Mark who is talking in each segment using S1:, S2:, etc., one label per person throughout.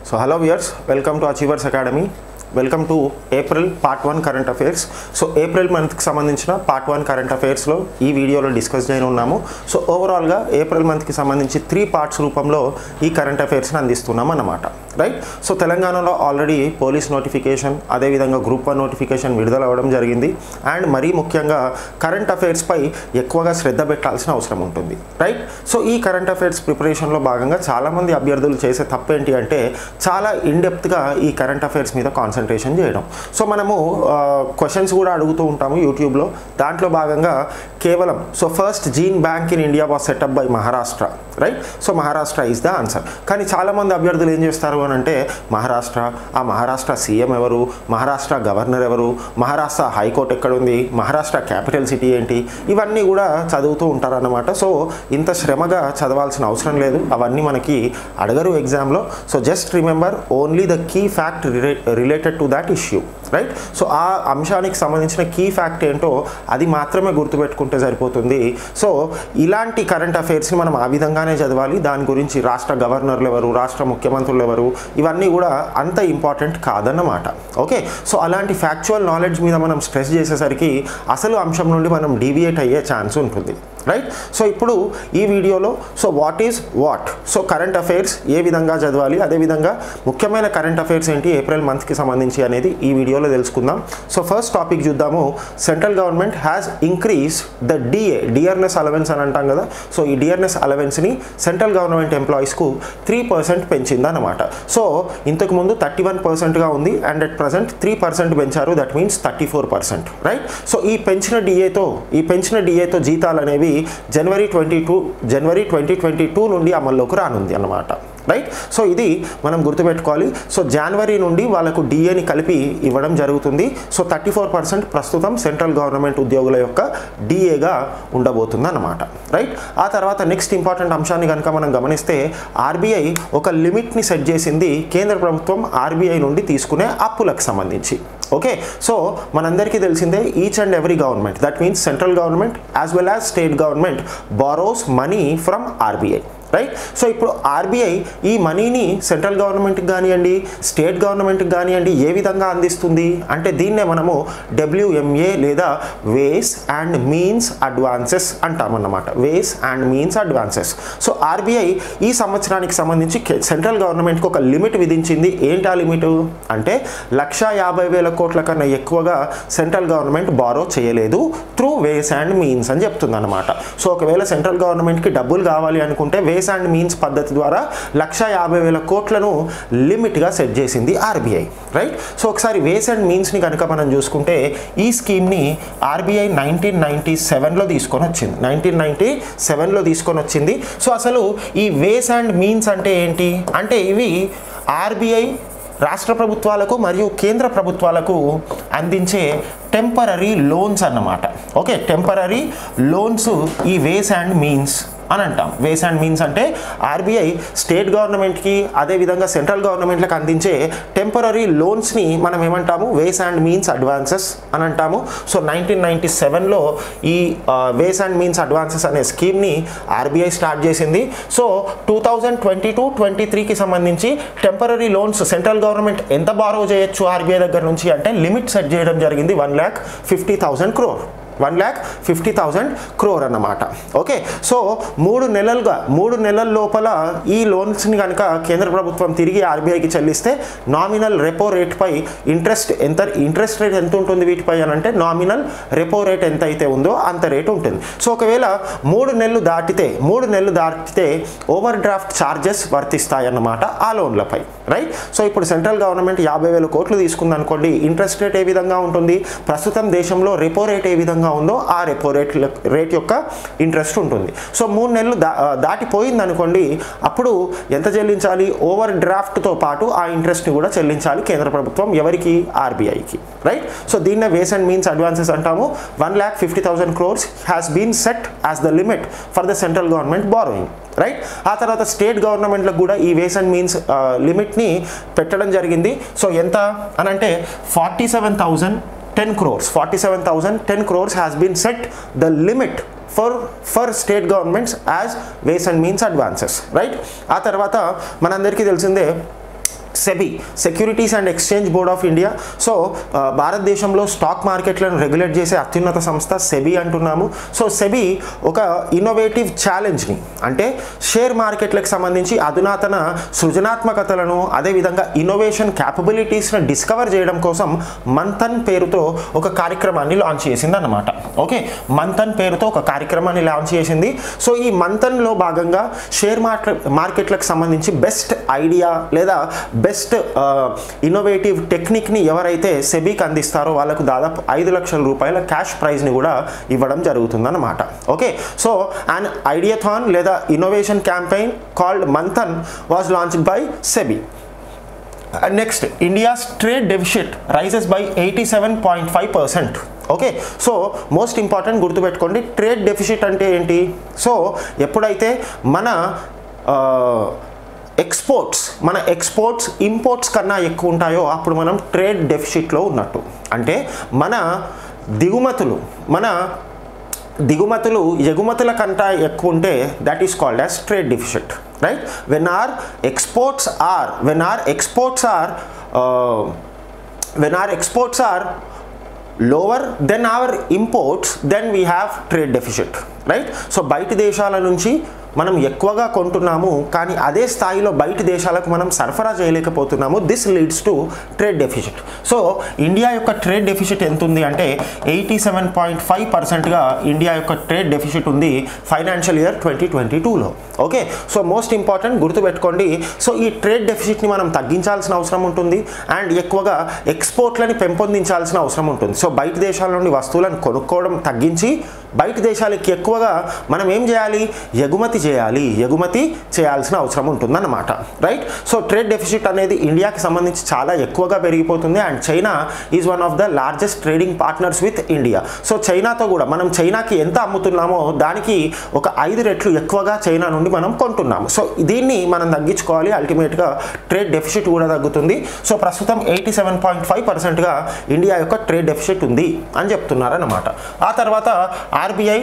S1: So hello viewers welcome to achievers academy welcome to April part one current affairs so April మంత్కి సంబంధించిన part one current అఫైర్స్లో ఈ వీడియోలో discuss చేయని ఉన్నాము so ఓవరాల్గా ఏప్రిల్ మంత్కి సంబంధించి త్రీ పార్ట్స్ రూపంలో ఈ కరెంట్ అఫైర్స్ని అందిస్తున్నాం అన్నమాట రైట్ సో తెలంగాణలో ఆల్రెడీ పోలీస్ నోటిఫికేషన్ అదేవిధంగా గ్రూప్ వన్ నోటిఫికేషన్ విడుదల అవ్వడం జరిగింది అండ్ మరీ ముఖ్యంగా కరెంట్ అఫైర్స్పై ఎక్కువగా శ్రద్ధ పెట్టాల్సిన అవసరం ఉంటుంది రైట్ సో ఈ కరెంట్ అఫైర్స్ ప్రిపరేషన్లో భాగంగా చాలామంది అభ్యర్థులు చేసే తప్పేంటి అంటే చాలా ఇన్డెప్త్గా ఈ కరెంట్ అఫైర్స్ మీద కాన్సన్ట్రేషన్ చేయడం సో మనము క్వశ్చన్స్ కూడా అడుగుతూ ఉంటాము యూట్యూబ్లో దాంట్లో భాగంగా కేవలం so first gene bank in India was set up by Maharashtra right so Maharashtra is the answer కానీ చాలామంది అభ్యర్థులు ఏం చేస్తారు అని అంటే మహారాష్ట్ర ఆ మహారాష్ట్ర సీఎం ఎవరు మహారాష్ట్ర గవర్నర్ ఎవరు మహారాష్ట్ర హైకోర్టు ఎక్కడుంది మహారాష్ట్ర క్యాపిటల్ సిటీ ఏంటి ఇవన్నీ కూడా చదువుతూ ఉంటారన్నమాట సో ఇంత శ్రమగా చదవాల్సిన అవసరం లేదు అవన్నీ మనకి అడగరు ఎగ్జామ్లో so just remember only the key fact related to that issue right so ఆ అంశానికి సంబంధించిన కీ ఫ్యాక్ట్ ఏంటో అది మాత్రమే గుర్తుపెట్టుకుంటే సరిపోతుంది సో ఇలాంటి కరెంట్ అఫైర్స్ని మనం ఆ విధంగానే చదవాలి దాని గురించి రాష్ట్ర గవర్నర్లు ఎవరు రాష్ట్ర ముఖ్యమంత్రులు ఎవరు ఇవన్నీ కూడా అంత ఇంపార్టెంట్ కాదన్నమాట ఓకే సో అలాంటి ఫ్యాక్చువల్ నాలెడ్జ్ మీద మనం స్ట్రెస్ చేసేసరికి అసలు అంశం నుండి మనం డీవియేట్ అయ్యే ఛాన్స్ ఉంటుంది రైట్ సో ఇప్పుడు ఈ వీడియోలో so what is what so current affairs ఏ విధంగా చదవాలి అదేవిధంగా ముఖ్యమైన కరెంట్ అఫైర్స్ ఏంటి ఏప్రిల్ మంత్కి సంబంధించి అనేది ఈ వీడియోలో తెలుసుకుందాం సో ఫస్ట్ టాపిక్ చూద్దాము central government has increase the DA DRS allowance అని అంటాం కదా సో ఈ డిఆర్ఎస్ అలవెన్స్ని సెంట్రల్ గవర్నమెంట్ ఎంప్లాయీస్కు త్రీ పర్సెంట్ పెంచిందన్నమాట సో ఇంతకు ముందు థర్టీ వన్ పర్సెంట్గా ఉంది and at present three percent పెంచారు that means thirty four percent right so ఈ పెంచిన డిఏతో ఈ పెంచిన డిఏతో జీతాలు అనేవి జనవరి ట్వంటీ టూ జనవరి ట్వంటీ ట్వంటీ టూ నుండి అమల్లోకి రానుంది అన్నమాట రైట్ సో ఇది మనం గుర్తుపెట్టుకోవాలి సో జనవరి నుండి వాళ్ళకు డిఏని కలిపి ఇవ్వడం జరుగుతుంది సో థర్టీ ఫోర్ పర్సెంట్ ప్రస్తుతం సెంట్రల్ గవర్నమెంట్ ఉద్యోగుల యొక్క డిఏగా ఉండబోతుంది అన్నమాట రైట్ ఆ తర్వాత నెక్స్ట్ ఇంపార్టెంట్ అంశాన్ని కనుక మనం గమనిస్తే ఆర్బీఐ ఒక లిమిట్ని సెట్ చేసింది కేంద్ర ప్రభుత్వం ఆర్బీఐ నుండి తీసుకునే అప్పులకు సంబంధించి ఓకే సో మనందరికీ తెలిసిందే each and every government that means central government as well as state government borrows money from RBI right so ఇప్పుడు ఆర్బీఐ ఈ మనీని సెంట్రల్ గవర్నమెంట్కి కానివ్వండి స్టేట్ గవర్నమెంట్కి కానివ్వండి ఏ విధంగా అందిస్తుంది అంటే దీన్నే మనము డబ్ల్యూఎంఏ లేదా వేస్ అండ్ మీన్స్ అడ్వాన్సెస్ అంటామన్నమాట ways and means advances so RBI ఈ సంవత్సరానికి సంబంధించి సెంట్రల్ గవర్నమెంట్కి ఒక లిమిట్ విధించింది ఏంటి ఆ లిమిట్ అంటే లక్ష యాభై వేల కోట్ల కన్నా ఎక్కువగా సెంట్రల్ గవర్నమెంట్ బారో చేయలేదు త్రూ వేస్ అండ్ మీన్స్ అని చెప్తుంది అనమాట సో ఒకవేళ సెంట్రల్ గవర్నమెంట్కి డబ్బులు కావాలి అనుకుంటే వేస్ అండ్ మీన్స్ పద్ధతి ద్వారా లక్ష యాభై వేల కోట్లను లిమిట్గా సెట్ చేసింది ఆర్బీఐ రైట్ సో ఒకసారి వేస్ అండ్ మీన్స్ని కనుక మనం చూసుకుంటే ఈ స్కీమ్ని ఆర్బీఐ నైన్టీన్ నైన్టీ సెవెన్లో తీసుకొని వచ్చింది నైన్టీన్ నైన్టీ సెవెన్లో తీసుకొని వచ్చింది సో అసలు ఈ వేస్ అండ్ మీన్స్ అంటే ఏంటి అంటే ఇవి ఆర్బీఐ రాష్ట్ర ప్రభుత్వాలకు మరియు కేంద్ర ప్రభుత్వాలకు అందించే టెంపరీ లోన్స్ అన్నమాట ఓకే టెంపరీ లోన్స్ ఈ వేస్ అండ్ మీన్స్ అని అంటాం వేస్ అండ్ మీన్స్ అంటే ఆర్బీఐ స్టేట్ గవర్నమెంట్కి అదేవిధంగా సెంట్రల్ గవర్నమెంట్లకు అందించే టెంపరీ లోన్స్ని మనం ఏమంటాము వేస్ అండ్ మీన్స్ అడ్వాన్సెస్ అని అంటాము సో నైన్టీన్ నైంటీ సెవెన్లో ఈ వేస్ అండ్ మీన్స్ అడ్వాన్సెస్ అనే స్కీమ్ని ఆర్బీఐ స్టార్ట్ చేసింది so two thousand twenty two twenty త్రీకి సంబంధించి టెంపరీ లోన్స్ సెంట్రల్ గవర్నమెంట్ ఎంత బారో చేయొచ్చు ఆర్బీఐ దగ్గర నుంచి అంటే లిమిట్ సెట్ చేయడం జరిగింది one lakh fifty thousand crore one lakh fifty thousand crore అన్నమాట ఓకే సో మూడు నెలలుగా మూడు నెలల లోపల ఈ లోన్స్ని కనుక కేంద్ర ప్రభుత్వం తిరిగి ఆర్బీఐకి చెల్లిస్తే నామినల్ రెపో రేట్పై ఇంట్రెస్ట్ ఎంత ఇంట్రెస్ట్ రేట్ ఎంత ఉంటుంది వీటిపై అని అంటే నామినల్ రెపో రేట్ ఎంత అయితే ఉందో అంత రేట్ ఉంటుంది సో ఒకవేళ మూడు నెలలు దాటితే మూడు నెలలు దాటితే ఓవర్ డ్రాఫ్ట్ ఛార్జెస్ వర్తిస్తాయన్నమాట ఆ లోన్లపై రైట్ సో ఇప్పుడు సెంట్రల్ గవర్నమెంట్ యాభై వేల కోట్లు తీసుకుంది అనుకోండి ఇంట్రెస్ట్ రేట్ ఏ విధంగా ఉంటుంది ప్రస్తుతం దేశంలో రెపో రేట్ ఏ విధంగా ఉందో ఆ రెపో రేట్ రేట్ యొక్క ఇంట్రెస్ట్ ఉంటుంది సో మూడు నెలలు దా దాటిపోయింది అనుకోండి అప్పుడు ఎంత చెల్లించాలి ఓవర్ డ్రాఫ్ట్తో పాటు ఆ ఇంట్రెస్ట్ని కూడా చెల్లించాలి కేంద్ర ప్రభుత్వం ఎవరికి ఆర్బీఐకి రైట్ సో దీన్నే వేస్ అండ్ మీన్స్ అడ్వాన్సెస్ అంటాము one lakh fifty thousand crores has been set as the limit for the central government borrowing right ఆ తర్వాత స్టేట్ గవర్నమెంట్లకు కూడా ఈ వేస్ అండ్ మీన్స్ లిమిట్ని పెట్టడం జరిగింది సో ఎంత అని అంటే forty seven thousand ten crores forty seven thousand ten crores has been set the limit for for state governments as ways and means advances right ఆ తర్వాత మనందరికీ తెలిసిందే SEBI securities and exchange board of India so ఆ, భారతదేశంలో stock మార్కెట్లను regulate చేసే అత్యున్నత సంస్థ సెబీ అంటున్నాము సో సెబీ ఒక ఇన్నోవేటివ్ ఛాలెంజ్ని అంటే షేర్ మార్కెట్లకు సంబంధించి అధునాతన సృజనాత్మకతలను అదేవిధంగా ఇన్నోవేషన్ క్యాపబిలిటీస్ని డిస్కవర్ చేయడం కోసం మంథన్ పేరుతో ఒక కార్యక్రమాన్ని లాంచ్ చేసింది అన్నమాట ఓకే మంథన్ పేరుతో ఒక కార్యక్రమాన్ని లాంచ్ చేసింది సో ఈ మంథన్లో భాగంగా షేర్ మార్కెట్ మార్కెట్లకు సంబంధించి బెస్ట్ ఐడియా లేదా బెస్ట్ ఇన్నోవేటివ్ టెక్నిక్ని ఎవరైతే సెబీకి అందిస్తారో వాళ్ళకు దాదాపు ఐదు లక్షల రూపాయల క్యాష్ ప్రైజ్ని కూడా ఇవ్వడం జరుగుతుందన్నమాట ఓకే సో అండ్ ఐడియాథాన్ లేదా innovation campaign called Manthan was launched by SEBI next India's trade deficit rises by eighty seven point five percent okay so most important గుర్తుపెట్టుకోండి ట్రేడ్ డెఫిషిట్ అంటే ఏంటి సో ఎప్పుడైతే మన ఎక్స్పోర్ట్స్ మన ఎక్స్పోర్ట్స్ ఇంపోర్ట్స్ కన్నా ఎక్కువ ఉంటాయో అప్పుడు మనం ట్రేడ్ డెఫిషిట్లో ఉన్నట్టు అంటే మన దిగుమతులు మన దిగుమతులు ఎగుమతుల కంటే ఎక్కువ ఉంటే that is called as trade deficit right when are exports are when are exports are when are exports are lower than our imports then we have trade deficit right so బయట దేశాల నుంచి మనం ఎక్కువగా కొంటున్నాము కానీ అదే స్థాయిలో బయట దేశాలకు మనం సరఫరా చేయలేకపోతున్నాము this leads to trade deficit so India యొక్క ట్రేడ్ డెఫిషిట్ ఎంత ఉంది అంటే ఎయిటీ సెవెన్ పాయింట్ ఫైవ్ పర్సెంట్గా ఇండియా యొక్క ట్రేడ్ డెఫిషిట్ ఉంది ఫైనాన్షియల్ ఇయర్ ట్వంటీ ట్వంటీ టూలో ఓకే సో మోస్ట్ ఇంపార్టెంట్ గుర్తుపెట్టుకోండి సో ఈ ట్రేడ్ డెఫిషిట్ని మనం తగ్గించాల్సిన అవసరం ఉంటుంది అండ్ ఎక్కువగా ఎక్స్పోర్ట్లని పెంపొందించాల్సిన అవసరం ఉంటుంది సో బయట దేశాల నుండి వస్తువులను కొనుక్కోవడం తగ్గించి బయట దేశాలకి ఎక్కువగా మనం ఏం చేయాలి ఎగుమతి చేయాలి ఎగుమతి చేయాల్సిన అవసరం ఉంటుందన్నమాట రైట్ సో ట్రేడ్ డెఫిసిట్ అనేది ఇండియాకి సంబంధించి చాలా ఎక్కువగా పెరిగిపోతుంది and China is one of the largest trading partners with India so చైనాతో కూడా మనం చైనాకి ఎంత అమ్ముతున్నామో దానికి ఒక ఐదు రెట్లు ఎక్కువగా చైనా నుండి మనం కొంటున్నాము సో దీన్ని మనం తగ్గించుకోవాలి అల్టిమేట్గా ట్రేడ్ డెఫిసిట్ కూడా తగ్గుతుంది సో ప్రస్తుతం ఎయిటీ సెవెన్ పాయింట్ ఫైవ్ పర్సెంట్గా ఇండియా యొక్క ట్రేడ్ డెఫిసిట్ ఉంది అని చెప్తున్నారన్నమాట ఆ తర్వాత ఆర్బీఐ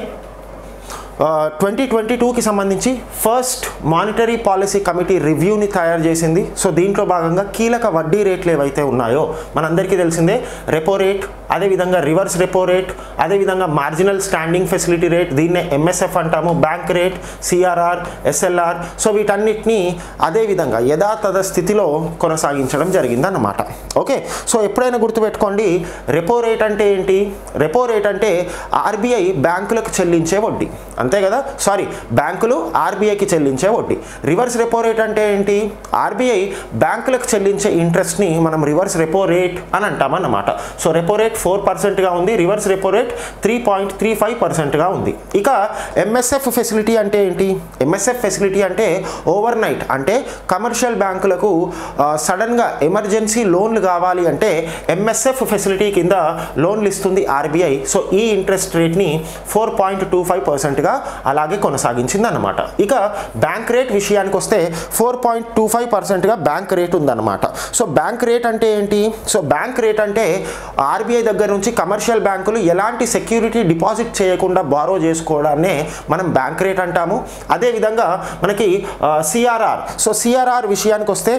S1: ట్వంటీ ట్వంటీ టూకి సంబంధించి ఫస్ట్ మానిటరీ పాలసీ కమిటీ రివ్యూని తయారు చేసింది సో దీంట్లో భాగంగా కీలక వడ్డీ రేట్లు ఏవైతే ఉన్నాయో మనందరికీ తెలిసిందే రెపో రేట్ అదేవిధంగా రివర్స్ రెపో రేట్ అదేవిధంగా మార్జినల్ స్టాండింగ్ ఫెసిలిటీ రేట్ దీన్నే ఎంఎస్ఎఫ్ అంటాము bank rate CRR SLR so వీటన్నిటిని అదేవిధంగా యథాతథ స్థితిలో కొనసాగించడం జరిగిందన్నమాట ఓకే సో ఎప్పుడైనా గుర్తుపెట్టుకోండి రెపో రేట్ అంటే ఏంటి రెపో రేట్ అంటే ఆర్బీఐ బ్యాంకులకు చెల్లించే వడ్డీ అంతే కదా సారీ బ్యాంకులు ఆర్బీఐకి చెల్లించే వడ్డీ రివర్స్ రెపో రేట్ అంటే ఏంటి ఆర్బీఐ బ్యాంకులకు చెల్లించే ఇంట్రెస్ట్ని మనం రివర్స్ రెపో రేట్ అని అంటామన్నమాట సో రెపో రేట్ ఫోర్ పర్సెంట్గా ఉంది reverse repo rate three point three five పర్సెంట్గా ఉంది ఇక ఎంఎస్ఎఫ్ ఫెసిలిటీ అంటే ఏంటి ఎంఎస్ఎఫ్ ఫెసిలిటీ అంటే ఓవర్ నైట్ అంటే కమర్షియల్ బ్యాంకులకు సడన్గా ఎమర్జెన్సీ లోన్లు కావాలి అంటే ఎంఎస్ఎఫ్ ఫెసిలిటీ కింద లోన్లు ఇస్తుంది ఆర్బీఐ సో ఈ ఇంట్రెస్ట్ రేట్ని ఫోర్ పాయింట్ టూ ఫైవ్ పర్సెంట్గా అలాగే కొనసాగించింది అనమాట ఇక బ్యాంక్ రేట్ విషయానికి వస్తే ఫోర్ పాయింట్ టూ ఫైవ్ పర్సెంట్గా బ్యాంక్ రేట్ ఉందన్నమాట సో బ్యాంక్ రేట్ అంటే ఏంటి సో బ్యాంక్ రేట్ అంటే ఆర్బీఐ దగ్గర నుంచి కమర్షియల్ బ్యాంకులు ఎలాంటి సెక్యూరిటీ డిపాజిట్ చేయకుండా బారో చేసుకోవడాన్నే మనం బ్యాంక్ రేట్ అంటాము అదేవిధంగా మనకి సిఆర్ఆర్ సో సిఆర్ఆర్ విషయానికి వస్తే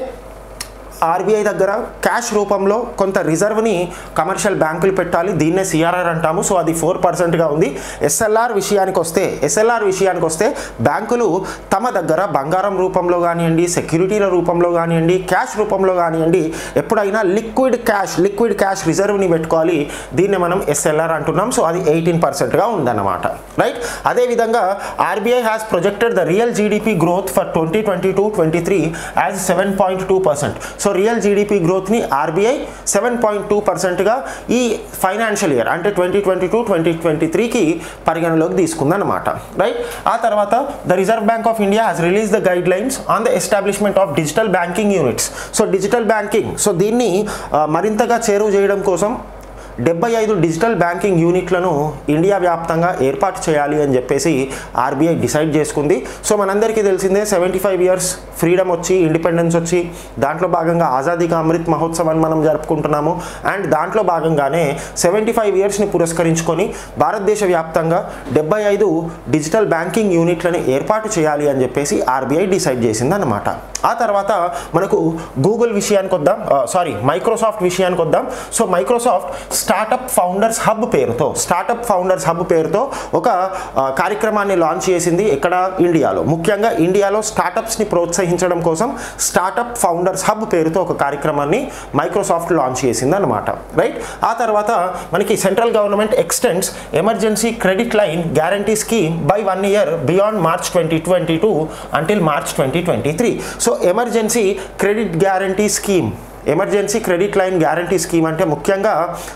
S1: ఆర్బీఐ దగ్గర క్యాష్ రూపంలో కొంత రిజర్వ్ని కమర్షియల్ బ్యాంకులు పెట్టాలి దీన్నే సిఆర్ఆర్ అంటాము సో అది ఫోర్ పర్సెంట్గా ఉంది ఎస్ఎల్ఆర్ విషయానికి వస్తే ఎస్ఎల్ఆర్ విషయానికి వస్తే బ్యాంకులు తమ దగ్గర బంగారం రూపంలో కానివ్వండి సెక్యూరిటీల రూపంలో కానివ్వండి క్యాష్ రూపంలో కానివ్వండి ఎప్పుడైనా లిక్విడ్ క్యాష్ లిక్విడ్ క్యాష్ రిజర్వ్ని పెట్టుకోవాలి దీన్ని మనం ఎస్ఎల్ఆర్ అంటున్నాం సో అది ఎయిటీన్ పర్సెంట్గా ఉందన్నమాట రైట్ అదేవిధంగా RBI has projected the real GDP growth for twenty twenty two twenty three as seven point two percent so real GDP గ్రోత్ని ఆర్బీఐ సెవెన్ పాయింట్ టూ పర్సెంట్గా ఈ ఫైనాన్షియల్ ఇయర్ అంటే twenty twenty two twenty twenty త్రీకి పరిగణలోకి తీసుకుందన్నమాట right ఆ తర్వాత the Reserve Bank of India has release the guidelines on the establishment of digital banking units so digital banking so దీన్ని ఆ, మరింతగా చేరువ చేయడం కోసం డెబ్బై ఐదు డిజిటల్ బ్యాంకింగ్ యూనిట్లను ఇండియా వ్యాప్తంగా ఏర్పాటు చేయాలి అని చెప్పేసి ఆర్బీఐ డిసైడ్ చేసుకుంది సో మనందరికీ తెలిసిందే సెవెంటీ ఫైవ్ ఇయర్స్ ఫ్రీడమ్ వచ్చి ఇండిపెండెన్స్ వచ్చి దాంట్లో భాగంగా ఆజాదీ కా అమృత్ మహోత్సవాన్ని మనం జరుపుకుంటున్నాము అండ్ దాంట్లో భాగంగానే సెవెంటీ ఫైవ్ ఇయర్స్ని పురస్కరించుకొని భారతదేశ వ్యాప్తంగా డెబ్బై ఐదు డిజిటల్ బ్యాంకింగ్ యూనిట్లను ఏర్పాటు చేయాలి అని చెప్పేసి ఆర్బీఐ డిసైడ్ చేసింది అనమాట ఆ తర్వాత మనకు గూగుల్ విషయానికి వద్దాం సారీ మైక్రోసాఫ్ట్ విషయానికి వద్దాం so Microsoft startup founders hub పేరుతో స్టార్టప్ ఫౌండర్స్ హబ్ పేరుతో ఒక ఆ, కార్యక్రమాన్ని లాంచ్ చేసింది ఇక్కడ ఇండియాలో ముఖ్యంగా ఇండియాలో స్టార్టప్స్ని ప్రోత్సహించడం కోసం స్టార్టప్ ఫౌండర్స్ హబ్ పేరుతో ఒక కార్యక్రమాన్ని మైక్రోసాఫ్ట్ లాంచ్ చేసింది అనమాట రైట్ ఆ తర్వాత మనకి central government extends emergency credit line guarantee scheme by one year beyond March twenty twenty two until March twenty twenty three so emergency credit guarantee scheme emergency credit line guarantee scheme అంటే ముఖ్యంగా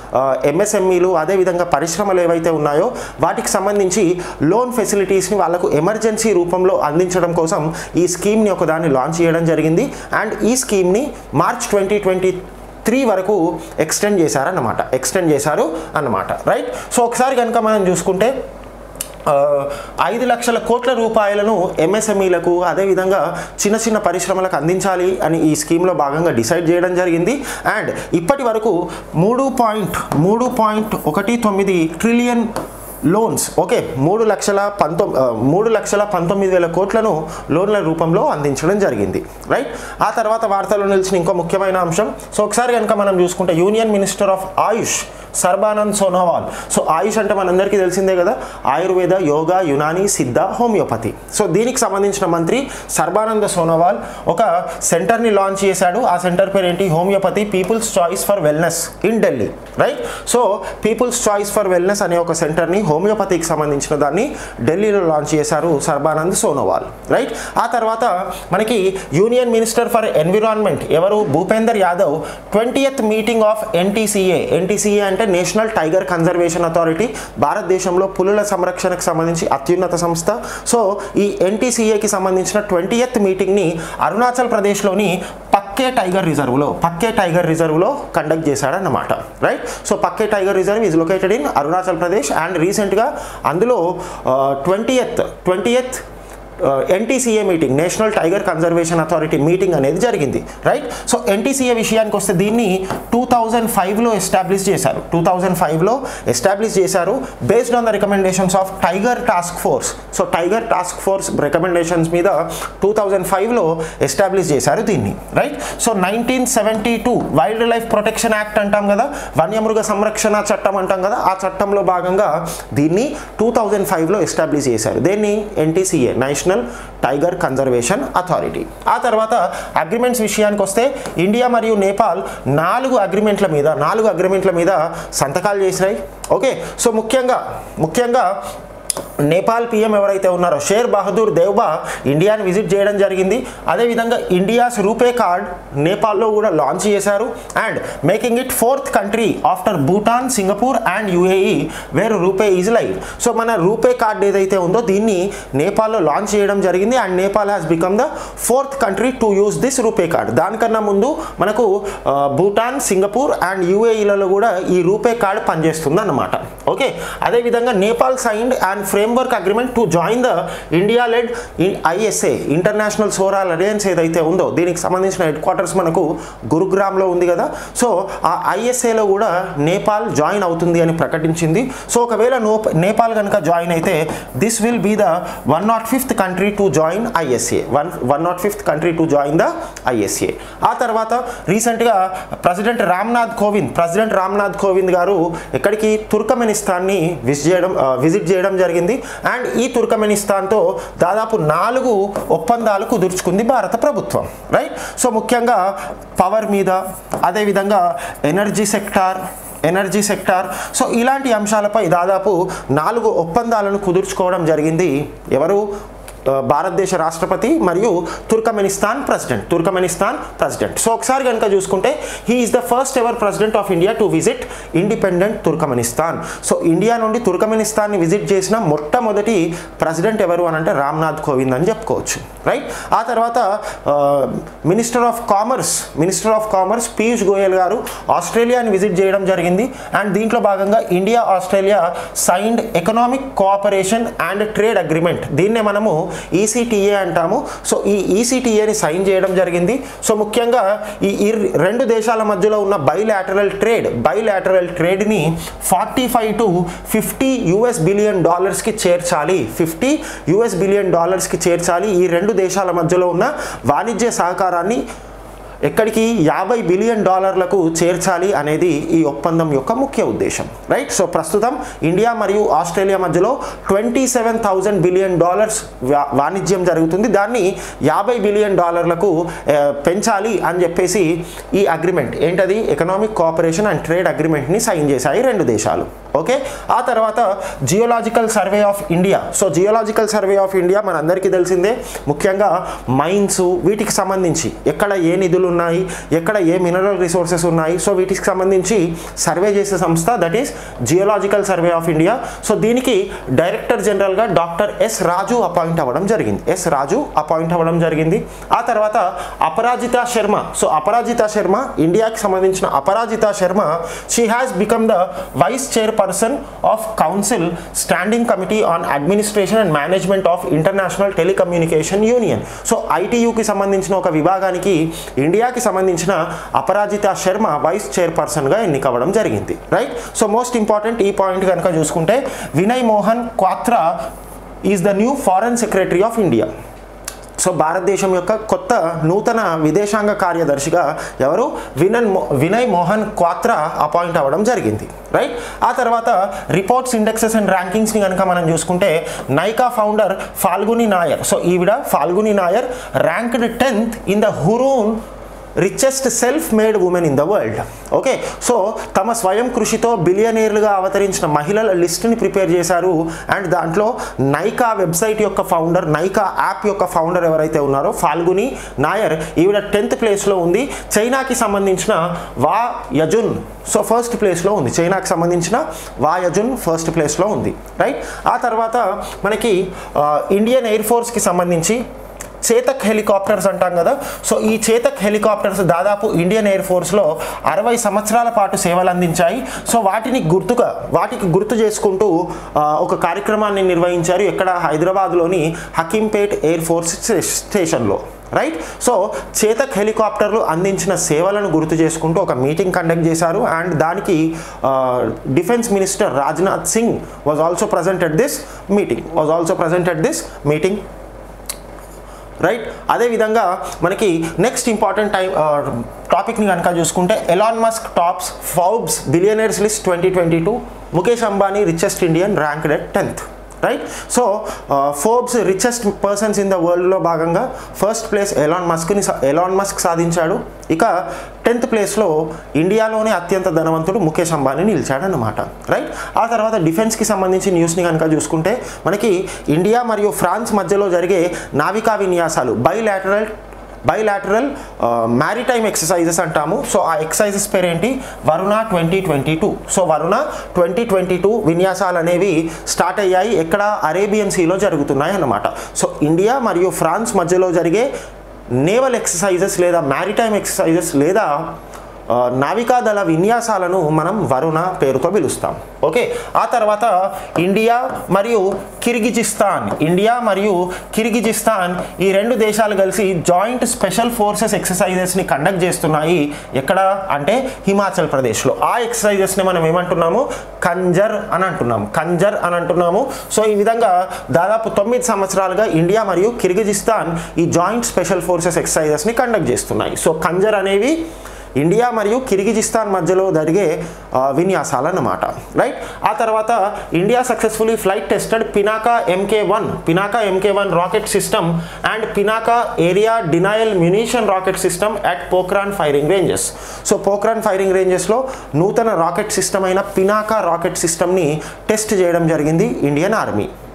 S1: ఎంఎస్ఎంఈలు అదేవిధంగా పరిశ్రమలు ఏవైతే ఉన్నాయో వాటికి సంబంధించి loan ఫెసిలిటీస్ని వాళ్ళకు emergency రూపంలో అందించడం కోసం ఈ స్కీమ్ని ఒకదాన్ని లాంచ్ చేయడం జరిగింది అండ్ ఈ స్కీమ్ని మార్చ్ ట్వంటీ ట్వంటీ త్రీ వరకు ఎక్స్టెండ్ చేశారన్నమాట ఎక్స్టెండ్ చేశారు అన్నమాట రైట్ సో ఒకసారి కనుక మనం చూసుకుంటే ఆ, ఐదు లక్షల కోట్ల రూపాయలను ఎంఎస్ఎంఈలకు అదేవిధంగా చిన్న చిన్న పరిశ్రమలకు అందించాలి అని ఈ స్కీమ్లో భాగంగా డిసైడ్ చేయడం జరిగింది అండ్ ఇప్పటి వరకు మూడు పాయింట్ మూడు పాయింట్ ఒకటి తొమ్మిది ట్రిలియన్ లోన్స్ ఓకే మూడు లక్షల పంతొమ్మిది మూడు లక్షల పంతొమ్మిది వేల కోట్లను లోన్ల రూపంలో అందించడం జరిగింది రైట్ ఆ తర్వాత వార్తల్లో నిలిచిన ఇంకో ముఖ్యమైన అంశం సో ఒకసారి కనుక మనం చూసుకుంటే union minister of AYUSH Sarbanand Sonowal so AYUSH అంటే మనందరికీ తెలిసిందే కదా ఆయుర్వేద యోగా యునాని సిద్ధ హోమియోపతి సో దీనికి సంబంధించిన మంత్రి సర్బానంద సోనోవాల్ ఒక సెంటర్ని లాంచ్ చేశాడు ఆ సెంటర్ పేరు ఏంటి homeopathy people's choice for wellness in Delhi right so people's choice for wellness అనే ఒక సెంటర్ని హోమియోపతికి సంబంధించిన దాన్ని ఢిల్లీలో లాంచ్ చేశారు సర్బానంద్ సోనోవాల్ రైట్ ఆ తర్వాత మనకి యూనియన్ మినిస్టర్ ఫర్ ఎన్విరాన్మెంట్ ఎవరు Bhupender Yadav twentieth meeting of NTCA NTCA అంటే నేషనల్ టైగర్ కన్జర్వేషన్ అథారిటీ భారతదేశంలో పులుల సంరక్షణకు సంబంధించి అత్యున్నత సంస్థ సో ఈ ఎన్టీసీఏకి సంబంధించిన ట్వంటీయత్ మీటింగ్ని అరుణాచల్ ప్రదేశ్లోని పక్కే టైగర్ రిజర్వ్లో పక్కే టైగర్ రిజర్వ్లో కండక్ట్ చేశాడన్నమాట right so Pakke tiger reserve is located in Arunachal Pradesh and రీసెంట్గా అందులో twentieth twentieth NTCA meeting national tiger conservation authority meeting అనేది జరిగింది రైట్ సో ఎన్టీసీఏ విషయానికి వస్తే దీన్ని టూ థౌజండ్ ఫైవ్లో ఎస్టాబ్లిష్ చేశారు టూ థౌజండ్ ఫైవ్లో ఎస్టాబ్లిష్ చేశారు based on the recommendations of tiger task force so tiger task force recommendations మీద టూ థౌజండ్ ఫైవ్లో ఎస్టాబ్లిష్ చేశారు దీన్ని right so nineteen seventy two wildlife protection act అంటాం కదా వన్యమృగ సంరక్షణ చట్టం అంటాం కదా ఆ చట్టంలో భాగంగా దీన్ని టూ థౌజండ్ ఫైవ్లో ఎస్టాబ్లిష్ చేశారు దేన్ని NTCA national tiger conservation authority ఆ తర్వాత అగ్రిమెంట్స్ విషయానికి వస్తే ఇండియా మరియు నేపాల్ నాలుగు అగ్రిమెంట్ల మీద నాలుగు అగ్రిమెంట్ల మీద సంతకాలు చేసినాయి ఓకే సో ముఖ్యంగా ముఖ్యంగా నేపాల్ పిఎం ఎవరైతే ఉన్నారో షేర్ బహదూర్ దేవ్బా ఇండియాని విజిట్ చేయడం జరిగింది అదేవిధంగా ఇండియాస్ రూపే కార్డ్ నేపాల్లో కూడా లాంచ్ చేశారు and making it fourth country after Bhutan Singapore and UAE where RuPay is live so మన రూపే కార్డ్ ఏదైతే ఉందో దీన్ని నేపాల్లో లాంచ్ చేయడం జరిగింది and Nepal has become the fourth country to use this RuPay card దానికన్నా ముందు మనకు ఆ, భూటాన్ సింగపూర్ అండ్ యుఏఈలలో కూడా ఈ రూపే కార్డ్ పనిచేస్తుంది అన్నమాట ఓకే అదేవిధంగా Nepal signed and framework agreement to join the India led ISA international solar alliance ఏదైతే ఉందో దీనికి సంబంధించిన హెడ్ క్వార్టర్స్ మనకు గురుగ్రామ్లో ఉంది కదా సో ఆ ఐఎస్ఏలో కూడా నేపాల్ జాయిన్ అవుతుంది అని ప్రకటించింది సో ఒకవేళ నో నేపాల్ కనుక జాయిన్ అయితే this will be the one not fifth country to join ISA one one not fifth country to join the ISA ఆ తర్వాత రీసెంట్గా ప్రెసిడెంట్ రామ్నాథ్ కోవింద్ ప్రెసిడెంట్ రామ్నాథ్ కోవింద్ గారు ఎక్కడికి తుర్కమెనిస్తాన్ని విజిట్ చేయడం ఆ, విజిట్ చేయడం జరిగింది అండ్ ఈ తుర్కమెనిస్తాన్తో దాదాపు నాలుగు ఒప్పందాలు కుదుర్చుకుంది భారత ప్రభుత్వం రైట్ సో ముఖ్యంగా పవర్ మీద అదేవిధంగా energy sector energy sector so ఇలాంటి అంశాలపై దాదాపు నాలుగు ఒప్పందాలను కుదుర్చుకోవడం జరిగింది ఎవరు ఆ, భారతదేశ రాష్ట్రపతి మరియు Turkmenistan president Turkmenistan president so ఒకసారి కనుక చూసుకుంటే he is the first ever president of India to visit independent Turkmenistan so India నుండి తుర్కమెనిస్తాన్ని విజిట్ చేసిన మొట్టమొదటి ప్రెసిడెంట్ ఎవరు అని అంటే రామ్నాథ్ కోవింద్ అని చెప్పుకోవచ్చు రైట్ ఆ తర్వాత minister of commerce minister of commerce Piyush Goyal garu ఆస్ట్రేలియాని విజిట్ చేయడం జరిగింది అండ్ దీంట్లో భాగంగా India Australia signed economic cooperation and trade agreement దీన్నే మనము ఈసీటీఏ అంటాము సో ఈ ఈసీటీఏని సైన్ చేయడం జరిగింది సో ముఖ్యంగా ఈ ఈ రెండు దేశాల మధ్యలో ఉన్న బైలాటరల్ ట్రేడ్ బైలాటరల్ ట్రేడ్ని forty five to fifty US billion డాలర్స్కి చేర్చాలి ఫిఫ్టీ యుఎస్ బిలియన్ డాలర్స్కి చేర్చాలి ఈ రెండు దేశాల మధ్యలో ఉన్న వాణిజ్య సహకారాన్ని ఎక్కడికి యాభై బిలియన్ డాలర్లకు చేర్చాలి అనేది ఈ ఒప్పందం యొక్క ముఖ్య ఉద్దేశం రైట్ సో ప్రస్తుతం ఇండియా మరియు ఆస్ట్రేలియా మధ్యలో twenty seven thousand billion dollars వా- వాణిజ్యం జరుగుతుంది దాన్ని యాభై బిలియన్ డాలర్లకు ఆ, పెంచాలి అని చెప్పేసి ఈ అగ్రిమెంట్ ఏంటది ఎకనామిక్ కోఆపరేషన్ అండ్ ట్రేడ్ అగ్రిమెంట్ని సైన్ చేశాయి రెండు దేశాలు ఓకే ఆ తర్వాత geological survey of India so geological survey of India మనందరికీ తెలిసిందే ముఖ్యంగా మైన్స్ వీటికి సంబంధించి ఎక్కడ ఏ నిధులు ఉన్నాయి ఎక్కడ ఏ మినరల్ రిసోర్సెస్ ఉన్నాయి సో వీటికి సంబంధించి సర్వే చేసే సంస్థ that is geological survey of India so దీనికి డైరెక్టర్ జనరల్గా డాక్టర్ ఎస్ రాజు అపాయింట్ అవ్వడం జరిగింది ఎస్ రాజు అపాయింట్ అవ్వడం జరిగింది ఆ తర్వాత అపరాజిత శర్మ సో అపరాజిత శర్మ ఇండియాకి సంబంధించిన Aparajita Sharma she has become the vice chairperson of council standing committee on administration and management of international telecommunication union so ఐటీయూకి సంబంధించిన ఒక విభాగానికి ఇండియాకి సంబంధించిన అపరాజిత శర్మ వైస్ చైర్పర్సన్గా ఎన్నికవ్వడం జరిగింది రైట్ సో మోస్ట్ ఇంపార్టెంట్ ఈ పాయింట్ కనుక చూసుకుంటే Vinay Mohan Kwatra is the new foreign secretary of India so భారతదేశం యొక్క కొత్త నూతన విదేశాంగ కార్యదర్శిగా ఎవరు వినన్ మో- వినయ్ మోహన్ క్వాత్రా అపాయింట్ అవ్వడం జరిగింది రైట్ ఆ తర్వాత రిపోర్ట్స్ ఇండెక్సెస్ అండ్ ర్యాంకింగ్స్ని కనుక మనం చూసుకుంటే నైకా ఫౌండర్ ఫాల్గుని నాయర్ సో ఈవిడ Falguni Nayar ranked tenth in the Hurun richest self made women in the world okay so తమ స్వయం కృషితో బిలియనీర్లుగా అవతరించిన మహిళల లిస్ట్ని ప్రిపేర్ చేశారు అండ్ దాంట్లో నైకా వెబ్సైట్ యొక్క ఫౌండర్ నైకా యాప్ యొక్క ఫౌండర్ ఎవరైతే ఉన్నారో ఫాల్గుని నాయర్ ఈవిడ టెన్త్ ప్లేస్లో ఉంది చైనాకి సంబంధించిన వా యజున్ సో ఫస్ట్ ప్లేస్లో ఉంది చైనాకి సంబంధించిన వా యజున్ ఫస్ట్ ప్లేస్లో ఉంది రైట్ ఆ తర్వాత మనకి ఆ, ఇండియన్ ఎయిర్ ఫోర్స్కి సంబంధించి చేతక్ హెలికాప్టర్స్ అంటాం కదా సో ఈ చేతక్ హెలికాప్టర్స్ దాదాపు ఇండియన్ ఎయిర్ ఫోర్స్లో అరవై సంవత్సరాల పాటు సేవలు అందించాయి సో వాటిని గుర్తుగా వాటికి గుర్తు చేసుకుంటూ ఆ, ఒక కార్యక్రమాన్ని నిర్వహించారు ఎక్కడ హైదరాబాద్లోని హకీంపేట్ ఎయిర్ ఫోర్స్ స్టే- స్టేషన్లో రైట్ సో చేతక్ హెలికాప్టర్లు అందించిన సేవలను గుర్తు చేసుకుంటూ ఒక మీటింగ్ కండక్ట్ చేశారు అండ్ దానికి defence minister Rajnath Singh was also present at this meeting was also present at this meeting right అదేవిధంగా మనకి నెక్స్ట్ ఇంపార్టెంట్ టైం టాపిక్ని కనుక చూసుకుంటే Elon Musk tops Forbes billionaires list twenty twenty two Mukesh Ambani richest Indian ranked at tenth right so Forbes richest persons in the వరల్డ్లో భాగంగా first place Elon మస్క్ని Elon Musk సాధించాడు ఇక టెన్త్ ప్లేస్లో ఇండియాలోనే అత్యంత ధనవంతుడు ముఖేష్ అంబానీ నిలిచాడన్నమాట రైట్ ఆ తర్వాత డిఫెన్స్కి సంబంధించి న్యూస్ని కనుక చూసుకుంటే మనకి ఇండియా మరియు ఫ్రాన్స్ మధ్యలో జరిగే నావికా విన్యాసాలు బైలాటరల్ బైలాటరల్ మ్యారిటైమ్ ఎక్సర్సైజెస్ అంటాము సో ఆ ఎక్సర్సైజెస్ పేరేంటి Varuna twenty twenty two so Varuna twenty twenty two విన్యాసాలు అనేవి స్టార్ట్ అయ్యాయి ఎక్కడ అరేబియన్ సీలో జరుగుతున్నాయి అన్నమాట సో ఇండియా మరియు ఫ్రాన్స్ మధ్యలో జరిగే నేవల్ ఎక్సర్సైజెస్ లేదా మ్యారిటైమ్ ఎక్సర్సైజెస్ లేదా ఆ, నావికాదళ విన్యాసాలను మనం వరుణ పేరుతో పిలుస్తాం ఓకే ఆ తర్వాత ఇండియా మరియు కిర్గిజిస్తాన్ ఇండియా మరియు కిర్గిజిస్తాన్ ఈ రెండు దేశాలు కలిసి జాయింట్ స్పెషల్ ఫోర్సెస్ ఎక్సర్సైజెస్ని కండక్ట్ చేస్తున్నాయి ఎక్కడ అంటే హిమాచల్ ప్రదేశ్లో ఆ ఎక్సర్సైజెస్ని మనం ఏమంటున్నాము కంజర్ అని అంటున్నాము కంజర్ అని అంటున్నాము సో ఈ విధంగా దాదాపు తొమ్మిది సంవత్సరాలుగా ఇండియా మరియు కిర్గిజిస్తాన్ ఈ జాయింట్ స్పెషల్ ఫోర్సెస్ ఎక్సర్సైజెస్ని కండక్ట్ చేస్తున్నాయి సో కంజర్ అనేవి ఇండియా మరియు కిర్గిజిస్తాన్ మధ్యలో జరిగే ఆ, విన్యాసాలు అన్నమాట రైట్ ఆ తర్వాత India successfully flight tested Pinaka MK one Pinaka MK one rocket system and Pinaka area denial munition rocket system at Pokhran firing ranges so Pokhran firing రేంజెస్లో నూతన రాకెట్ సిస్టమ్ అయిన పినాకా రాకెట్ సిస్టమ్ని టెస్ట్ చేయడం జరిగింది ఇండియన్ ఆర్మీ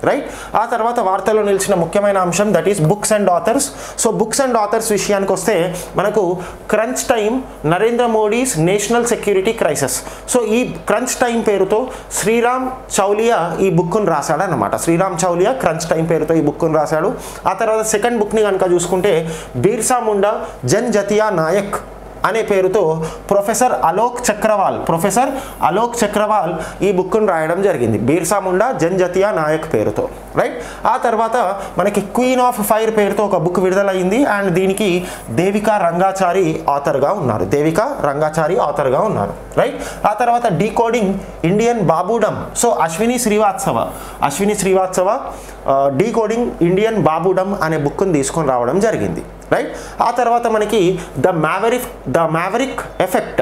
S1: రైట్ ఆ తర్వాత వార్తల్లో నిలిచిన ముఖ్యమైన అంశం that is books and authors so books and authors విషయానికి వస్తే మనకు crunch time Narendra Modi's national security crisis so ఈ క్రంచ్ టైం పేరుతో శ్రీరామ్ చౌలియా ఈ బుక్ను రాశాడు అనమాట శ్రీరామ్ చౌలియా క్రంచ్ టైం పేరుతో ఈ బుక్ను రాశాడు ఆ తర్వాత సెకండ్ బుక్ని కనుక చూసుకుంటే బీర్సా ముండా జన్ జతియా నాయక్ అనే పేరుతో ప్రొఫెసర్ అలోక్ చక్రవాల్ ప్రొఫెసర్ అలోక్ చక్రవాల్ ఈ బుక్ను రాయడం జరిగింది బీర్సా ముండా జన్జతియా నాయక్ పేరుతో రైట్ ఆ తర్వాత మనకి క్వీన్ ఆఫ్ ఫైర్ పేరుతో ఒక బుక్ విడుదలైంది అండ్ దీనికి దేవికా రంగాచారి ఆథర్గా ఉన్నారు దేవికా రంగాచారి ఆథర్గా ఉన్నారు రైట్ ఆ తర్వాత decoding Indian babudom so Ashwini Srivastava Ashwini Srivastava decoding Indian babudom అనే బుక్ని తీసుకొని రావడం జరిగింది రైట్ ఆ తర్వాత మనకి the maverick the maverick effect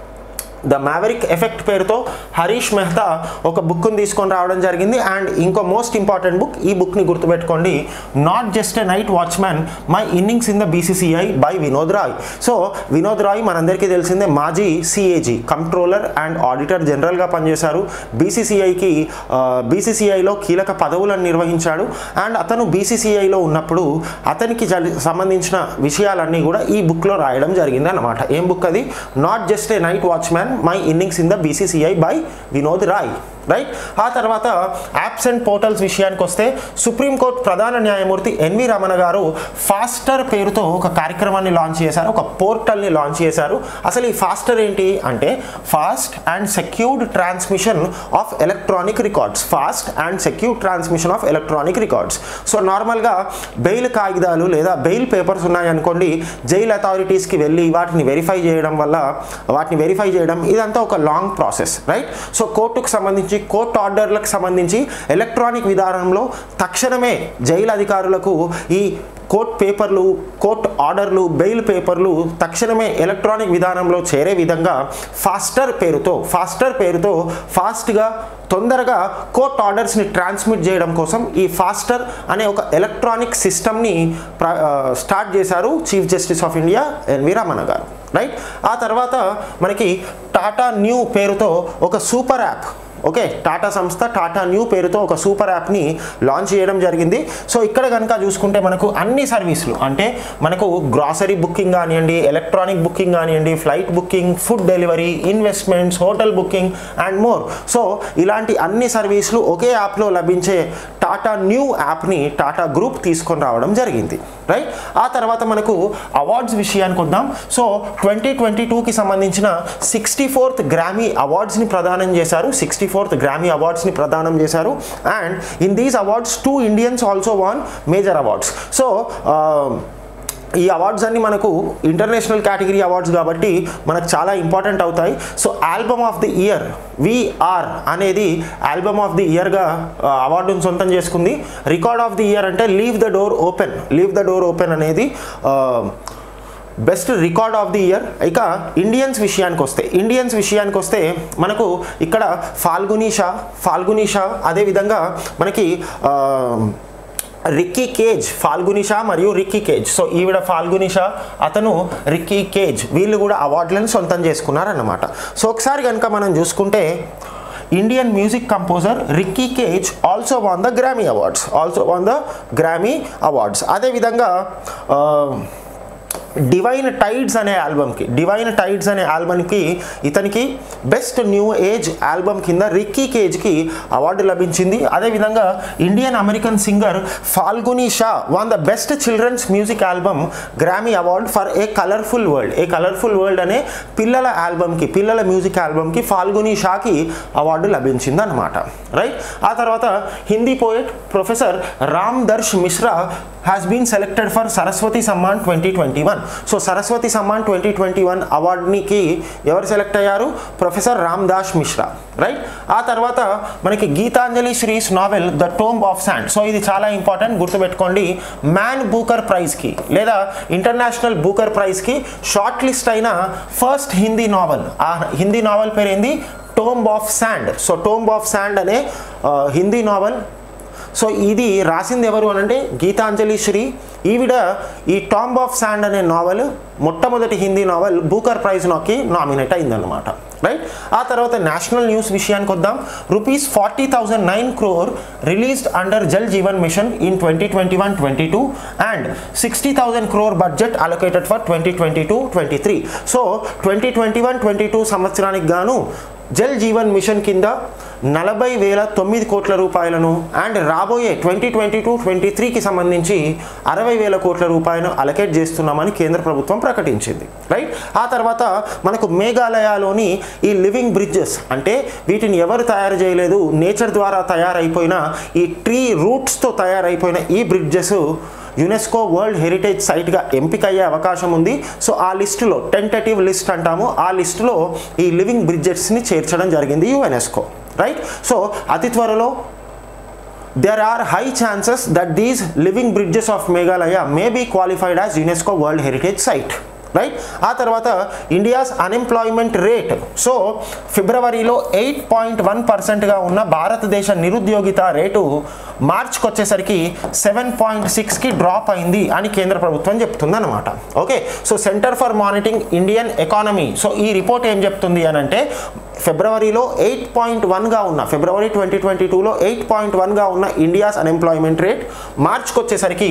S1: the maverick effect పేరుతో హరీష్ మెహతా ఒక బుక్ని తీసుకొని రావడం జరిగింది అండ్ ఇంకో మోస్ట్ ఇంపార్టెంట్ బుక్ ఈ బుక్ని గుర్తుపెట్టుకోండి not just a night watchman my innings in the BCCI by Vinod Rai so Vinod Rai మనందరికీ తెలిసిందే మాజీ సిఏజీ కంట్రోలర్ అండ్ ఆడిటర్ జనరల్గా పనిచేశారు బీసీసీఐకి బీసీసీఐలో కీలక పదవులను నిర్వహించాడు అండ్ అతను బీసీసీఐలో ఉన్నప్పుడు అతనికి జరి- సంబంధించిన విషయాలన్నీ కూడా ఈ బుక్లో రాయడం జరిగింది అన్నమాట ఏం బుక్ అది not just a night watchman my innings in the BCCI by Vinod Rai right ఆ తర్వాత యాప్స్ అండ్ పోర్టల్స్ విషయానికి వస్తే సుప్రీంకోర్టు ప్రధాన న్యాయమూర్తి ఎన్వి రమణ గారు ఫాస్టర్ పేరుతో ఒక కార్యక్రమాన్ని లాంచ్ చేశారు ఒక పోర్టల్ని లాంచ్ చేశారు అసలు ఈ ఫాస్టర్ ఏంటి అంటే fast and secured transmission of electronic records fast and secured transmission of electronic records so నార్మల్గా బెయిల్ కాగితాలు లేదా బెయిల్ పేపర్స్ ఉన్నాయనుకోండి జైల్ అథారిటీస్కి వెళ్ళి వాటిని వెరిఫై చేయడం వల్ల వాటిని వెరిఫై చేయడం ఇదంతా ఒక లాంగ్ ప్రాసెస్ రైట్ సో కోర్టుకు సంబంధించి కోర్టు ఆర్డర్లకు సంబంధించి ఎలక్ట్రానిక్ విధానంలో తక్షణమే జైలు అధికారులకు ఈ కోర్ట్ పేపర్లు కోర్ట్ ఆర్డర్లు బెయిల్ పేపర్లు తక్షణమే ఎలక్ట్రానిక్ విధానంలో చేరే విధంగా ఫాస్టర్ పేరుతో ఫాస్టర్ పేరుతో ఫాస్ట్గా తొందరగా కోర్ట్ ఆర్డర్స్ని ట్రాన్స్మిట్ చేయడం కోసం ఈ ఫాస్టర్ అనే ఒక ఎలక్ట్రానిక్ సిస్టమ్ని స్టార్ట్ చేశారు chief justice of India NV Ramana garu right ఆ తర్వాత మనకి టాటా న్యూ పేరుతో ఒక సూపర్ యాప్ ఓకే టాటా సంస్థ టాటా న్యూ పేరుతో ఒక సూపర్ యాప్ని లాంచ్ చేయడం జరిగింది సో ఇక్కడ కనుక చూసుకుంటే మనకు అన్ని సర్వీసులు అంటే మనకు గ్రాసరీ బుకింగ్ కానివ్వండి ఎలక్ట్రానిక్ బుకింగ్ కానివ్వండి flight booking food delivery investments hotel booking and more so ఇలాంటి అన్ని సర్వీసులు ఒకే యాప్లో లభించే టాటా న్యూ యాప్ని టాటా గ్రూప్ తీసుకొని రావడం జరిగింది రైట్ ఆ తర్వాత మనకు అవార్డ్స్ విషయానికి వద్దాం సో ట్వంటీ ట్వంటీ టూకి సంబంధించిన సిక్స్టీ ఫోర్త్ గ్రామీ అవార్డ్స్ని ప్రదానం చేశారు సిక్స్టీ ఫోర్త్ గ్రామీ అవార్డ్స్ని ప్రదానం చేశారు and in these awards two Indians also won major awards so ఈ అవార్డ్స్ అన్ని మనకు ఇంటర్నేషనల్ కేటగిరీ అవార్డ్స్ కాబట్టి మనకు చాలా ఇంపార్టెంట్ అవుతాయి so album of the year we are అనేది ఆల్బమ్ ఆఫ్ ది ఇయర్గా అవార్డును సొంతం చేసుకుంది రికార్డ్ ఆఫ్ ది ఇయర్ అంటే leave the door open leave the door open అనేది best record of the year ఇక ఇండియన్స్ విషయానికి వస్తే ఇండియన్స్ విషయానికి వస్తే మనకు ఇక్కడ ఫాల్గునీ షా ఫాల్గునీ షా అదేవిధంగా మనకి ఆ, రిక్కీ కేజ్ ఫాల్గుని షా మరియు రిక్కీ కేజ్ సో ఈవిడ ఫాల్గుని షా అతను రిక్కీ కేజ్ వీళ్ళు కూడా అవార్డులను సొంతం చేసుకున్నారన్నమాట సో ఒకసారి కనుక మనం చూసుకుంటే Indian music composer Ricky Kej also won the Grammy awards also won the Grammy awards అదేవిధంగా ఆ, డివైన్ టైడ్స్ అనే ఆల్బమ్కి డివైన్ టైడ్స్ అనే ఆల్బమ్కి ఇతనికి బెస్ట్ న్యూ ఏజ్ ఆల్బమ్ కింద రిక్కీ కేజ్కి అవార్డు లభించింది అదేవిధంగా Indian American singer Falguni Shah won the best children's music album Grammy award for a colourful world a colourful world అనే పిల్లల ఆల్బమ్కి పిల్లల మ్యూజిక్ ఆల్బమ్కి ఫాల్గునీ షాకి అవార్డు లభించింది అనమాట రైట్ ఆ తర్వాత Hindi poet professor Ram Darash Mishra has been selected for Saraswati Samman twenty twenty one so Saraswati Samman twenty twenty one అవార్డునికి ఎవరు select అయ్యారు ప్రొఫెసర్ రామ్ దాస్ మిశ్రా రైట్ ఆ తర్వాత మనకి Geetanjali Shree's novel the tomb of sand so ఇది చాలా ఇంపార్టెంట్ గుర్తుపెట్టుకోండి మ్యాన్ బూకర్ ప్రైజ్కి లేదా ఇంటర్నేషనల్ బూకర్ ప్రైజ్కి షార్ట్ లిస్ట్ అయిన ఫస్ట్ హిందీ నావెల్ ఆ హిందీ నావెల్ పేరు ఏంది tomb of sand so tomb of sand అనే ఆ, హిందీ నావెల్ సో ఇది రాసింది ఎవరు అని అంటే గీతాంజలి శ్రీ ఈవిడ ఈ టాంబ్ ఆఫ్ శాండ్ అనే నావల్ మొట్టమొదటి హిందీ నావల్ బూకర్ ప్రైజ్ నాకి నామినేట్ అయిందన్నమాట రైట్ ఆ తర్వాత నేషనల్ న్యూస్ విషయానికి వద్దాం rupees forty thousand nine crore released under Jal Jeevan mission in twenty twenty one twenty two and sixty thousand crore budget allocated for twenty twenty two twenty three so twenty twenty one twenty two సంవత్సరానికి గాను Jal Jeevan machine కింద నలభై వేల తొమ్మిది కోట్ల రూపాయలను and రాబోయే twenty twenty two twenty త్రీకి సంబంధించి అరవై వేల కోట్ల రూపాయలను అలకేట్ చేస్తున్నామని కేంద్ర ప్రభుత్వం ప్రకటించింది రైట్ ఆ తర్వాత మనకు మేఘాలయలోని ఈ లివింగ్ బ్రిడ్జెస్ అంటే వీటిని ఎవరు తయారు చేయలేదు నేచర్ ద్వారా తయారైపోయిన ఈ ట్రీ రూట్స్తో తయారైపోయిన ఈ బ్రిడ్జెస్ యునెస్కో వరల్డ్ హెరిటేజ్ సైట్గా ఎంపిక అయ్యే అవకాశం ఉంది సో ఆ లిస్టులో టెంటేటివ్ లిస్ట్ అంటాము ఆ లిస్టులో ఈ లివింగ్ బ్రిడ్జెస్ని చేర్చడం జరిగింది యుఎన్ఎస్కో రైట్ సో అతి త్వరలో there are high chances that these living bridges of Meghalaya may be qualified as UNESCO World Heritage Site. Right ఆ తర్వాత ఇండియాస్ అన్ఎంప్లాయ్మెంట్ రేట్ సో ఫిబ్రవరిలో ఎయిట్ పాయింట్ వన్ పర్సెంట్గా ఉన్న భారతదేశ నిరుద్యోగిత రేటు మార్చ్కి వచ్చేసరికి సెవెన్ పాయింట్ సిక్స్కి డ్రాప్ అయింది అని కేంద్ర ప్రభుత్వం చెప్తుంది అనమాట okay so centre for monitoring Indian economy so ఈ రిపోర్ట్ ఏం చెప్తుంది అని అంటే ఫిబ్రవరిలో ఎయిట్ పాయింట్ వన్గా ఉన్న ఫిబ్రవరి ట్వంటీ ట్వంటీ టూలో ఎయిట్ పాయింట్ వన్గా ఉన్న ఇండియాస్ అన్ఎంప్లాయ్మెంట్ రేట్ మార్చ్కి వచ్చేసరికి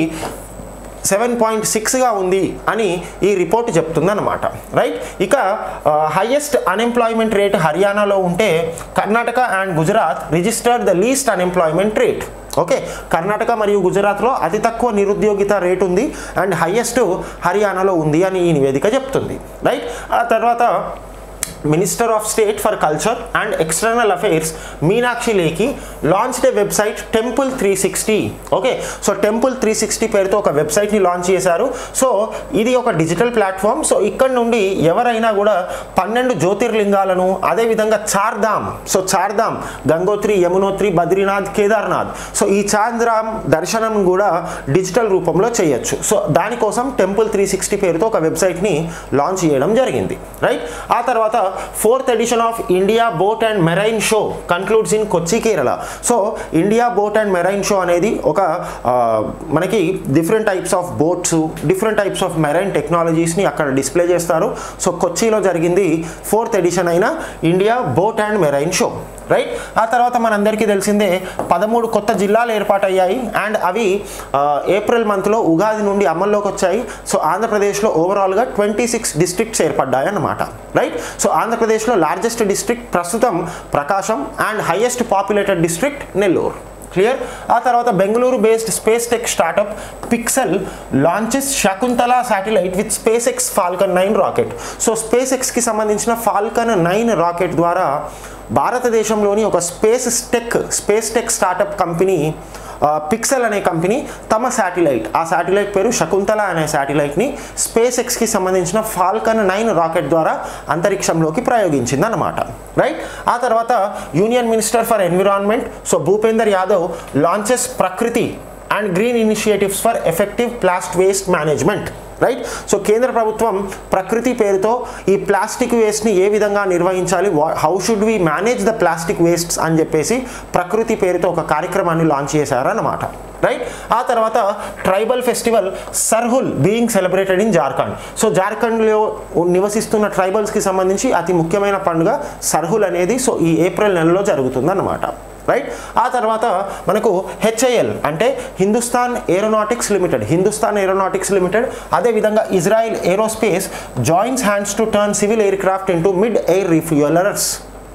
S1: సెవెన్ పాయింట్ సిక్స్గా ఉంది అని ఈ రిపోర్ట్ చెప్తుందన్నమాట రైట్ ఇక హైయెస్ట్ అన్ఎంప్లాయ్మెంట్ రేట్ హర్యానాలో ఉంటే Karnataka and Gujarat registered the least unemployment rate okay Karnataka మరియు గుజరాత్లో అతి తక్కువ నిరుద్యోగిత రేట్ ఉంది అండ్ హైయెస్ట్ హర్యానాలో ఉంది అని ఈ నివేదిక చెప్తుంది రైట్ ఆ తర్వాత minister of state for culture and external affairs Meenakshi Lekhi launched a website temple three sixty okay so temple three sixty పేరుతో ఒక వెబ్సైట్ని లాంచ్ చేశారు సో ఇది ఒక డిజిటల్ ప్లాట్ఫామ్ సో ఇక్కడ నుండి ఎవరైనా కూడా పన్నెండు జ్యోతిర్లింగాలను అదేవిధంగా చార్ధామ్ సో చార్ధామ్ గంగోత్రి యమునోత్రి బద్రీనాథ్ కేదార్నాథ్ సో ఈ చార్ధామ్ దర్శనం కూడా డిజిటల్ రూపంలో చేయొచ్చు సో దానికోసం టెంపుల్ త్రీ సిక్స్టీ పేరుతో ఒక వెబ్సైట్ని లాంచ్ చేయడం జరిగింది రైట్ ఆ తర్వాత fourth edition of India boat and marine show concludes in Kochi Kerala so India boat and marine show అనేది ఒక ఆ, మనకి different types of boats different types of marine టెక్నాలజీస్ని అక్కడ డిస్ప్లే చేస్తారు సో కొచ్చిలో జరిగింది ఫోర్త్ ఎడిషన్ అయిన India boat and marine show right ఆ తర్వాత మనందరికీ తెలిసిందే పదమూడు కొత్త జిల్లాలు ఏర్పాటయ్యాయి అండ్ అవి ఆ, ఏప్రిల్ మంత్లో ఉగాది నుండి అమల్లోకి వచ్చాయి సో ఆంధ్రప్రదేశ్లో ఓవరాల్గా ట్వంటీ సిక్స్ డిస్ట్రిక్ట్స్ ఏర్పడ్డాయి అన్నమాట రైట్ సో ఆంధ్రప్రదేశ్లో లార్జెస్ట్ డిస్ట్రిక్ట్ ప్రస్తుతం Prakasam and highest populated district Nellore clear ఆ తర్వాత Bengaluru based space tech startup Pixxel launches Shakuntala satellite with SpaceX Falcon nine rocket so space ఎక్స్కి సంబంధించిన ఫాల్కన్ నైన్ రాకెట్ ద్వారా భారతదేశంలోని ఒక space tech space tech startup company Pixxel అనే కంపెనీ తమ శాటిలైట్ ఆ శాటిలైట్ పేరు శకుంతల అనే శాటిలైట్ని స్పేస్ ఎక్స్కి సంబంధించిన ఫాల్కన్ నైన్ రాకెట్ ద్వారా అంతరిక్షంలోకి ప్రయోగించింది అన్నమాట రైట్ ఆ తర్వాత union minister for environment so Bhupender Yadav launches Prakriti and green initiatives for effective plastic waste management right so కేంద్ర ప్రభుత్వం ప్రకృతి పేరుతో ఈ ప్లాస్టిక్ వేస్ట్ని ఏ విధంగా నిర్వహించాలి how should we manage the plastic wastes అని చెప్పేసి ప్రకృతి పేరుతో ఒక కార్యక్రమాన్ని లాంచ్ చేశారన్నమాట రైట్ ఆ తర్వాత tribal festival Sarhul being celebrated in Jharkhand so జార్ఖండ్లో నివసిస్తున్న ట్రైబల్స్కి సంబంధించి అతి ముఖ్యమైన పండుగ సర్హుల్ అనేది సో ఈ ఏప్రిల్ నెలలో జరుగుతుందన్నమాట రైట్ ఆ తర్వాత మనకు హెచ్ఐఎల్ అంటే Hindustan aeronautics limited Hindustan aeronautics limited అదేవిధంగా Israel aerospace joins hands to turn civil aircraft into mid air refuellers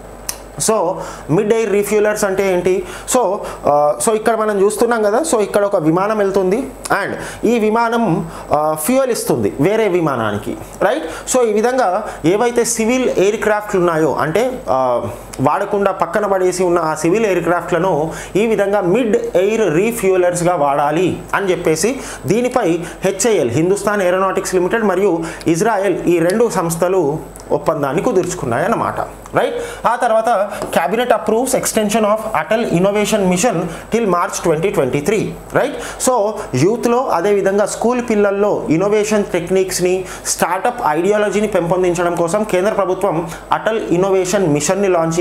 S1: so mid air refuellers అంటే ఏంటి సో ఆ, సో ఇక్కడ మనం చూస్తున్నాం కదా సో ఇక్కడ ఒక విమానం వెళ్తుంది అండ్ ఈ విమానం ఫ్యూయల్ ఇస్తుంది వేరే విమానానికి రైట్ సో ఈ విధంగా ఏవైతే సివిల్ ఎయిర్ క్రాఫ్ట్లు ఉన్నాయో అంటే ఆ, వాడకుండా పక్కన పడేసి ఉన్న ఆ సివిల్ ఎయిర్ క్రాఫ్ట్లను ఈ విధంగా మిడ్ ఎయిర్ రీఫ్యూలర్స్గా వాడాలి అని చెప్పేసి దీనిపై హెచ్ఐఎల్ హిందుస్థాన్ ఏరోనాటిక్స్ లిమిటెడ్ మరియు ఇజ్రాయెల్ ఈ రెండు సంస్థలు ఒప్పందాన్ని కుదుర్చుకున్నాయి అన్నమాట రైట్ ఆ తర్వాత cabinet approves extension of Atal innovation mission till March twenty twenty three right so యూత్లో అదేవిధంగా స్కూల్ పిల్లల్లో ఇన్నోవేషన్ టెక్నిక్స్ని స్టార్టప్ ఐడియాలజీని పెంపొందించడం కోసం కేంద్ర ప్రభుత్వం అటల్ ఇన్నోవేషన్ మిషన్ని లాంచ్ చేసి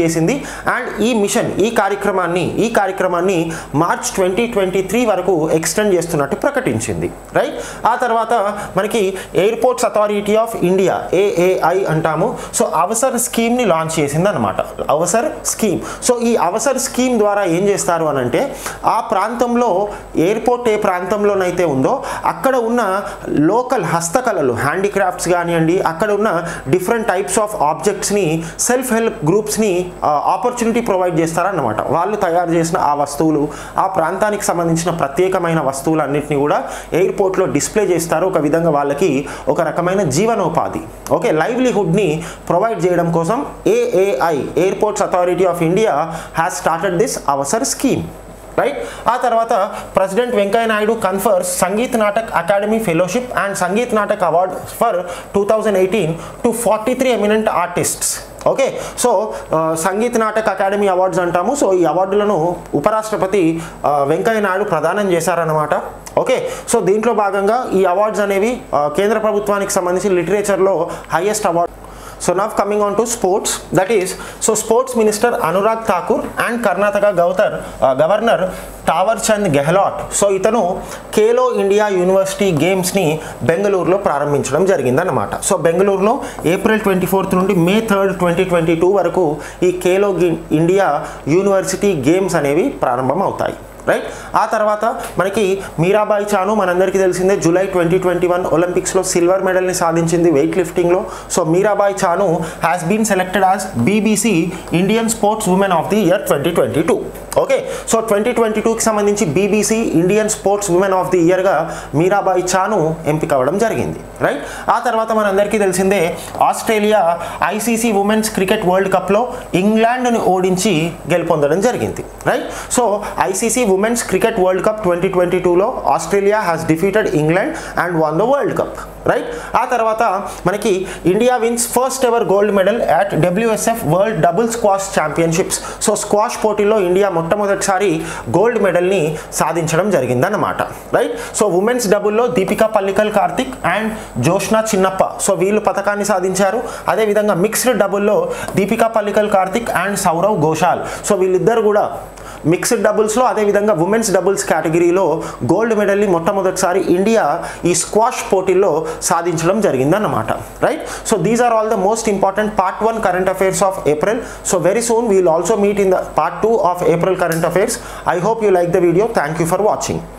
S1: చేసింది అండ్ ఈ మిషన్ ఈ కార్యక్రమాన్ని ఈ కార్యక్రమాన్ని మార్చ్ ట్వంటీ ట్వంటీ త్రీ వరకు ఎక్స్టెండ్ చేస్తున్నట్టు ప్రకటించింది రైట్ ఆ తర్వాత మనకి airports authority of India AAI అంటాము సో అవసర్ స్కీమ్ని లాంచ్ చేసింది అనమాట అవసర్ స్కీమ్ సో ఈ అవసర్ స్కీమ్ ద్వారా ఏం చేస్తారు అని అంటే ఆ ప్రాంతంలో ఎయిర్పోర్ట్ ఏ ప్రాంతంలోనైతే ఉందో అక్కడ ఉన్న లోకల్ హస్తకళలు హ్యాండీక్రాఫ్ట్స్ కానివ్వండి అక్కడ ఉన్న డిఫరెంట్ టైప్స్ ఆఫ్ ఆబ్జెక్ట్స్ని సెల్ఫ్ హెల్ప్ గ్రూప్స్ని ఆపర్చునిటీ ప్రొవైడ్ చేస్తారన్నమాట వాళ్ళు తయారు చేసిన ఆ వస్తువులు ఆ ప్రాంతానికి సంబంధించిన ప్రత్యేకమైన వస్తువులన్నింటినీ కూడా ఎయిర్పోర్ట్లో డిస్ప్లే చేస్తారు ఒక విధంగా వాళ్ళకి ఒక రకమైన జీవనోపాధి ఓకే లైవ్లీహుడ్ని ప్రొవైడ్ చేయడం కోసం AAI airports authority of India has started this Avsar scheme right ఆ తర్వాత president Venkaiah Naidu confers Sangeet Natak Akademi fellowship and Sangeet Natak award for two thousand eighteen to forty three eminent artists okay so Sangeet Natak Akademi awards అంటాము సో ఈ అవార్డులను ఉపరాష్ట్రపతి ఆ, వెంకయ్య నాయుడు ప్రదానం చేశారన్నమాట ఓకే సో దీంట్లో భాగంగా ఈ అవార్డ్స్ అనేవి ఆ, కేంద్ర ప్రభుత్వానికి సంబంధించి లిటరేచర్లో highest award so now coming on to sports that is so sports minister Anurag Thakur and Karnataka governor governor Thawar Chand Gehlot so ఇతను ఖేలో ఇండియా యూనివర్సిటీ గేమ్స్ని బెంగళూరులో ప్రారంభించడం జరిగిందన్నమాట సో బెంగళూరులో ఏప్రిల్ ట్వంటీ ఫోర్త్ నుండి May third twenty twenty two వరకు ఈ ఖేలో గి- ఇండియా యూనివర్సిటీ గేమ్స్ అనేవి ప్రారంభం అవుతాయి రైట్ ఆ తర్వాత మనకి మీరాబాయి చాను మనందరికీ తెలిసిందే జూలై ట్వంటీ ట్వంటీ వన్ ఒలింపిక్స్లో సిల్వర్ మెడల్ని సాధించింది వెయిట్ లిఫ్టింగ్లో so Mirabai Chanu has been selected as BBC Indian sports women of the year twenty twenty two okay so twenty twenty టూకి సంబంధించి BBC Indian sports women of the ఇయర్గా మీరాబాయి చాను ఎంపిక అవ్వడం జరిగింది రైట్ ఆ తర్వాత మనందరికీ తెలిసిందే Australia ICC women's cricket world కప్లో ఇంగ్లాండ్ని ఓడించి గెలుపొందడం జరిగింది right so ICC women's cricket world cup twenty twenty టూలో Australia has defeated England and won the world cup right ఆ తర్వాత మనకి India wins first ever gold medal at WSF world double squash championships so squash పోటీలో India మొట్టమొదటిసారి gold మెడల్ని సాధించడం జరిగిందన్నమాట right so women's డబుల్లో దీపికా పల్లికల్ కార్తిక్ అండ్ జోష్నా చిన్నప్ప సో వీళ్ళు పథకాన్ని సాధించారు అదేవిధంగా మిక్స్డ్ డబుల్లో దీపికా పల్లికల్ కార్తిక్ అండ్ సౌరవ్ ఘోషాల్ సో వీళ్ళిద్దరు కూడా మిక్స్డ్ డబుల్స్లో అదేవిధంగా ఉమెన్స్ డబుల్స్ కేటగిరీలో గోల్డ్ మెడల్ని మొట్టమొదటిసారి ఇండియా ఈ స్క్వాష్ పోటీల్లో సాధించడం జరిగిందన్నమాట right so these are all the most important part one current affairs of April so very soon we'll also meet in the part two of April current affairs I hope you like the video thank you for watching